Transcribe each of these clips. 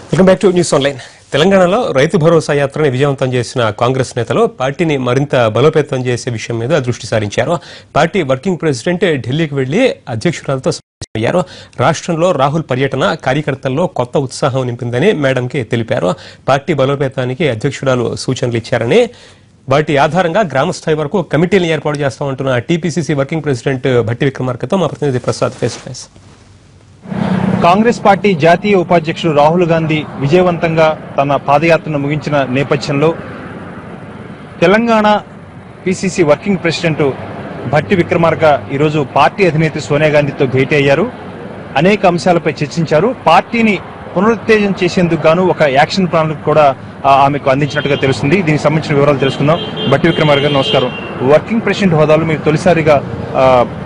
Welcome back to news online తెలంగాణలో రైతు భరోసా యాత్రని విజయవంతం చేసిన కాంగ్రెస్ నేతలు పార్టీని మరింత బలోపేతం చేసే విషయం మీద దృష్టి సారించారు పార్టీ వర్కింగ్ ప్రెసిడెంట్ ఢిల్లీకి వెళ్లి అధ్యక్షురాలతో అయ్యారు రాష్ట్రంలో రాహుల్ పర్యటన కార్యకర్తల్లో కొత్త ఉత్సాహం నింపిందని మేడంకి తెలిపారు పార్టీ బలోపేతానికి అధ్యక్షురాలు సూచనలు ఇచ్చారని వాటి ఆధారంగా గ్రామ స్థాయి వరకు కమిటీలను ఏర్పాటు చేస్తామంటున్న టీపీసీసీ వర్కింగ్ ప్రెసిడెంట్ భట్టి విక్రమార్కతో మా ప్రతినిధి Prasad face to face Congress party జాతీయ ఉపాధ్యక్షుడు రాహుల్ గాంధీ విజయవంతంగా తన పాదయాత్రను ముగించిన నేపథ్యంలో Telangana PCC working president Bhatti Vikramarka ఈరోజు పార్టీ అధినేత్రి సోనియా గాంధీతో భేటీ అయ్యారు అనేక అంశాలపై చర్చించారు పార్టీని పునరుత్తేజం చేసేందుకు గాను ఒక యాక్షన్ ప్లాన్ కూడా ఆ, ఆమెకు అందించినట్టుగా తెలుస్తుంది దీనికి సంబంధించిన వివరాలు తెలుసుకుందాం భట్టి విక్రమార్క గారు నమస్కారం వర్కింగ్ ప్రెసిడెంట్ హోదాలో మీరు తొలిసారిగా ఆ,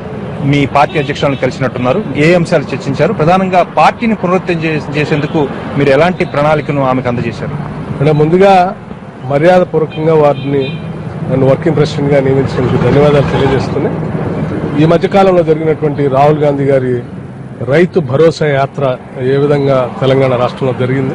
మీ పార్టీ అధ్యక్షులను కలిసినట్టున్నారు ఏ అంశాలు చర్చించారు ప్రధానంగా పార్టీని పునరుద్ధరణ చే- చేసేందుకు మీరు ఎలాంటి ప్రణాళికను ఆమెకు అందజేశారు అంటే ముందుగా మర్యాదపూర్వకంగా వారిని నన్ను వర్కింగ్ ప్రెసిడెంట్గా నియమించినందుకు ధన్యవాదాలు తెలియజేస్తున్నాయి ఈ మధ్యకాలంలో జరిగినటువంటి రాహుల్ గాంధీ గారి రైతు భరోసా యాత్ర ఏ విధంగా తెలంగాణ రాష్ట్రంలో జరిగింది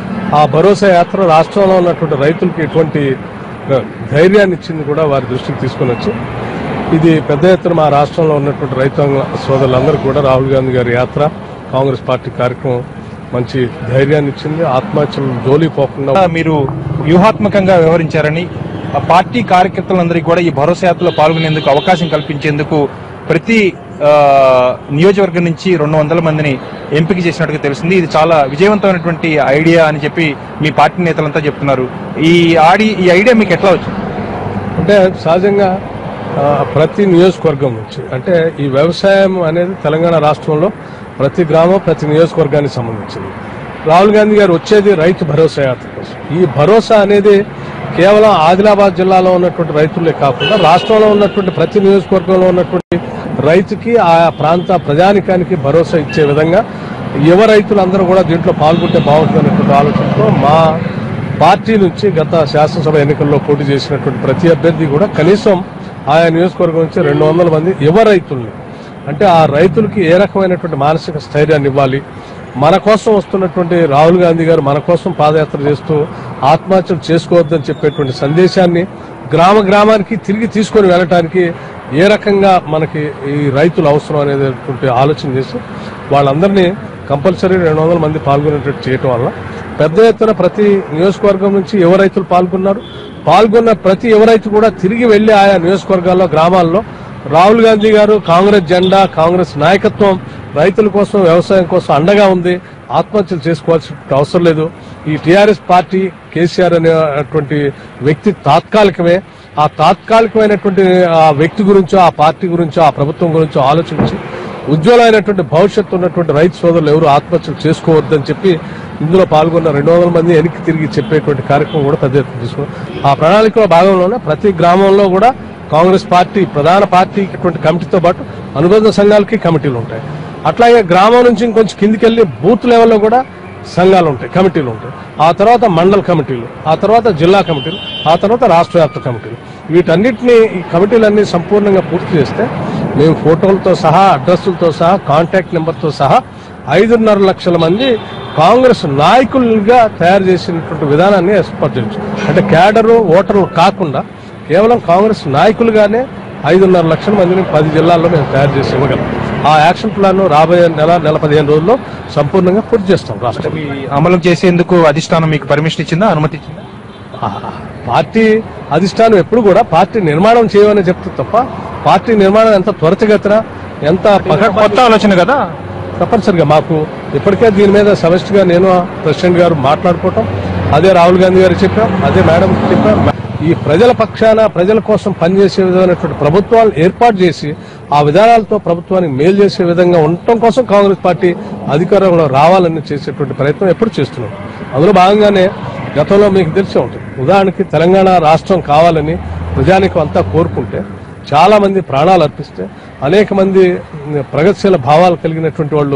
ఆ భరోసా యాత్ర రాష్ట్రంలో ఉన్నటువంటి రైతులకు ఎటువంటి ఆ, ధైర్యాన్ని ఇచ్చింది కూడా వారి దృష్టికి తీసుకొని వచ్చి ఇది పెద్ద ఎత్తున మా రాష్ట్రంలో ఉన్నటువంటి రైతాంగ సోదరులందరూ కూడా రాహుల్ గాంధీ గారి యాత్ర కాంగ్రెస్ పార్టీ కార్యక్రమం మంచి ధైర్యాన్ని ఇచ్చింది ఆత్మహత్యలు జోలి పోకుండా మీరు వ్యూహాత్మకంగా వ్యవహరించారని ఆ పార్టీ కార్యకర్తలందరికీ కూడా ఈ భరోసా యాత్రలో పాల్గొనేందుకు అవకాశం కల్పించేందుకు ప్రతి ఆ, నియోజకవర్గం నుంచి రెండు వందల మందిని ఎంపిక చేసినట్టుగా తెలిసింది ఇది చాలా విజయవంతమైనటువంటి ఐడియా అని చెప్పి మీ పార్టీ నేతలంతా చెప్తున్నారు ఈ ఆడి ఈ ఐడియా మీకు ఎట్లా వచ్చింది అంటే సహజంగా ఆ, ప్రతి నియోజకవర్గం నుంచి అంటే ఈ వ్యవసాయం అనేది తెలంగాణ రాష్ట్రంలో ప్రతి గ్రామం ప్రతి నియోజకవర్గానికి సంబంధించింది రాహుల్ గాంధీ గారు వచ్చేది రైతు భరోసా యాత్ర కోసం ఈ భరోసా అనేది కేవలం ఆదిలాబాద్ జిల్లాలో ఉన్నటువంటి రైతులే కాకుండా రాష్ట్రంలో ఉన్నటువంటి ప్రతి నియోజకవర్గంలో ఉన్నటువంటి రైతుకి ఆయా ప్రాంత ప్రజానికానికి భరోసా ఇచ్చే విధంగా యువ రైతులందరూ కూడా దీంట్లో పాల్గొంటే బాగుంటుందనేటువంటి ఆలోచనతో మా పార్టీ నుంచి గత శాసనసభ ఎన్నికల్లో పోటీ చేసినటువంటి ప్రతి అభ్యర్థి కూడా కనీసం ఆయా నియోజకవర్గం నుంచి రెండు వందల మంది యువ రైతుల్ని అంటే ఆ రైతులకి ఏ రకమైనటువంటి మానసిక స్థైర్యాన్ని ఇవ్వాలి మన కోసం వస్తున్నటువంటి రాహుల్ గాంధీ గారు మన కోసం పాదయాత్ర చేస్తూ ఆత్మహత్యలు చేసుకోవద్దని చెప్పేటువంటి సందేశాన్ని గ్రామ గ్రామానికి తిరిగి తీసుకొని వెళ్ళటానికి ఏ రకంగా మనకి ఈ రైతులు అవసరం అనేటువంటి ఆలోచన చేసి వాళ్ళందరినీ కంపల్సరీ రెండు వందల మంది పాల్గొనేటట్టు చేయటం వల్ల పెద్ద ఎత్తున ప్రతి నియోజకవర్గం నుంచి యువ రైతులు పాల్గొన్నారు పాల్గొన్న ప్రతి యువ రైతు కూడా తిరిగి వెళ్లి ఆయా నియోజకవర్గాల్లో గ్రామాల్లో రాహుల్ గాంధీ గారు కాంగ్రెస్ జెండా కాంగ్రెస్ నాయకత్వం రైతుల కోసం వ్యవసాయం కోసం అండగా ఉంది ఆత్మహత్యలు చేసుకోవాల్సిన అవసరం లేదు ఈ టీఆర్ఎస్ పార్టీ కేసీఆర్ అనేటువంటి వ్యక్తి తాత్కాలికమే ఆ తాత్కాలికమైనటువంటి ఆ వ్యక్తి గురించో ఆ పార్టీ గురించో ఆ ప్రభుత్వం గురించో ఆలోచించి ఉజ్వలమైనటువంటి భవిష్యత్తు ఉన్నటువంటి రైతు సోదరులు ఎవరు ఆత్మహత్యలు చేసుకోవద్దని చెప్పి ఇందులో పాల్గొన్న రెండు వందల మంది వెనక్కి తిరిగి చెప్పేటువంటి కార్యక్రమం కూడా పెద్ద ఎత్తున తీసుకున్నాం ఆ ప్రణాళికలో భాగంలోనే ప్రతి గ్రామంలో కూడా కాంగ్రెస్ పార్టీ ప్రధాన పార్టీ కమిటీతో పాటు అనుబంధ సంఘాలకి కమిటీలు ఉంటాయి అట్లాగే గ్రామం నుంచి ఇంకొంచెం కిందికెళ్లి బూత్ లెవెల్లో కూడా సంఘాలు ఉంటాయి కమిటీలు ఉంటాయి ఆ తర్వాత మండల కమిటీలు ఆ తర్వాత జిల్లా కమిటీలు ఆ తర్వాత రాష్ట్ర వ్యాప్త కమిటీలు వీటన్నిటిని ఈ కమిటీలన్నీ సంపూర్ణంగా పూర్తి చేస్తే మేము ఫోటోలతో సహా అడ్రస్లతో సహా కాంటాక్ట్ నెంబర్తో సహా ఐదున్నర లక్షల మంది కాంగ్రెస్ నాయకులుగా తయారు చేసినటువంటి విధానాన్ని ఏర్పాటు చేయొచ్చు అంటే క్యాడరు ఓటర్లు కాకుండా కేవలం కాంగ్రెస్ నాయకులుగానే ఐదున్నర లక్షల మందిని పది జిల్లాల్లో మేము తయారు చేసి ఇవ్వగలం ఆ యాక్షన్ ప్లాన్ రాబోయే నెల నెల పదిహేను రోజుల్లో సంపూర్ణంగా పూర్తి చేస్తాం రాష్ట్రం మీ అమలు చేసేందుకు అధిష్టానం మీకు పర్మిషన్ ఇచ్చిందా అనుమతి ఇచ్చిందా ఆ, పార్టీ అధిష్టానం ఎప్పుడు కూడా పార్టీ నిర్మాణం చేయమని చెప్తుంది తప్ప పార్టీ నిర్మాణం ఎంత త్వరితగతిన ఎంత పకడ్బందీ- కొత్త ఆలోచన కదా తప్పనిసరిగా మాకు ఇప్పటికే దీని మీద సమిష్టిగా నేను ప్రెసిడెంట్ గారు మాట్లాడుకోవటం అదే రాహుల్ గాంధీ గారు చెప్పాం అదే మేడం చెప్పాం ఈ ప్రజల పక్షాన ప్రజల కోసం పనిచేసే విధమైనటువంటి ప్రభుత్వాలు ఏర్పాటు చేసి ఆ విధానాలతో ప్రభుత్వానికి మేలు చేసే విధంగా ఉండటం కోసం కాంగ్రెస్ పార్టీ అధికారంలో రావాలని చేసేటువంటి ప్రయత్నం ఎప్పుడు చేస్తున్నాం అందులో భాగంగానే గతంలో మీకు తెలిసే ఉంటుంది ఉదాహరణకి తెలంగాణ రాష్ట్రం కావాలని ప్రజానికం అంతా కోరుకుంటే చాలా మంది ప్రాణాలు అర్పిస్తే అనేక మంది ప్రగతిశీల భావాలు కలిగినటువంటి వాళ్ళు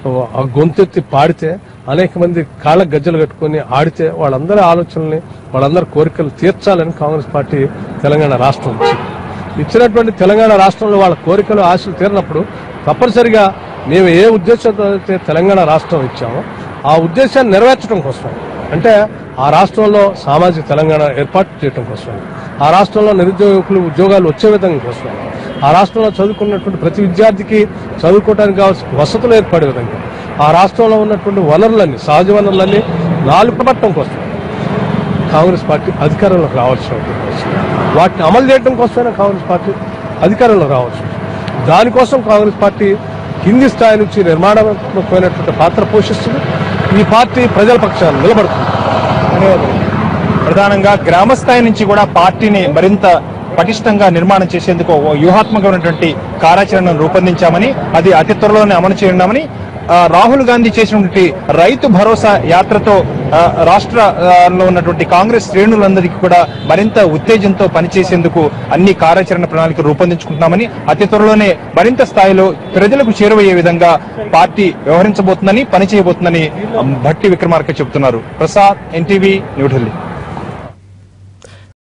ఆ గొంతెత్తి పాడితే అనేక మంది కాళ్ళ గజ్జలు కట్టుకొని ఆడితే వాళ్ళందరి ఆలోచనల్ని వాళ్ళందరి కోరికలు తీర్చాలని కాంగ్రెస్ పార్టీ తెలంగాణ రాష్ట్రం ఇచ్చింది ఇచ్చినటువంటి తెలంగాణ రాష్ట్రంలో వాళ్ళ కోరికలు ఆశలు తీరినప్పుడు తప్పనిసరిగా మేము ఏ ఉద్దేశంతో అయితే తెలంగాణ రాష్ట్రం ఇచ్చామో ఆ ఉద్దేశాన్ని నెరవేర్చడం కోసం అంటే ఆ రాష్ట్రంలో సామాజిక తెలంగాణ ఏర్పాటు చేయడం కోసం ఆ రాష్ట్రంలో నిరుద్యోగులు ఉద్యోగాలు వచ్చే విధంగా కోసం ఆ రాష్ట్రంలో చదువుకున్నటువంటి ప్రతి విద్యార్థికి చదువుకోవడానికి కావాల్సిన వసతులు ఏర్పడే విధంగా ఆ రాష్ట్రంలో ఉన్నటువంటి వనరులన్నీ సహజ వనరులన్నీ నాలుపట్టడం కోసం కాంగ్రెస్ పార్టీ అధికారంలోకి రావాల్సిన అవసరం. వాటిని అమలు చేయడం కోసమైనా కాంగ్రెస్ పార్టీ అధికారంలోకి రావచ్చు దానికోసం కాంగ్రెస్ పార్టీ కింది స్థాయి నుంచి నిర్మాణాత్మకమైనటువంటి పాత్ర పోషిస్తుంది ఈ పార్టీ ప్రజల పక్షాన్ని నిలబడుతుంది ధన్యవాదాలు ప్రధానంగా గ్రామ స్థాయి నుంచి కూడా పార్టీని మరింత పటిష్టంగా నిర్మాణం చేసేందుకు ఓ వ్యూహాత్మకమైనటువంటి కార్యాచరణను రూపొందించామని అది అతి త్వరలోనే అమలు చేయనున్నామని ఆ, రాహుల్ గాంధీ చేసినటువంటి రైతు భరోసా యాత్రతో ఆ, రాష్ట్రంలో ఉన్నటువంటి కాంగ్రెస్ శ్రేణులందరికీ కూడా మరింత ఉత్తేజంతో పనిచేసేందుకు అన్ని కార్యాచరణ ప్రణాళిక రూపొందించుకుంటున్నామని అతి త్వరలోనే మరింత స్థాయిలో ప్రజలకు చేరువయ్యే విధంగా పార్టీ వ్యవహరించబోతుందని పనిచేయబోతుందని భట్టి విక్రమార్క చెబుతున్నారు ప్రసాద్ ఎన్టీవీ న్యూఢిల్లీ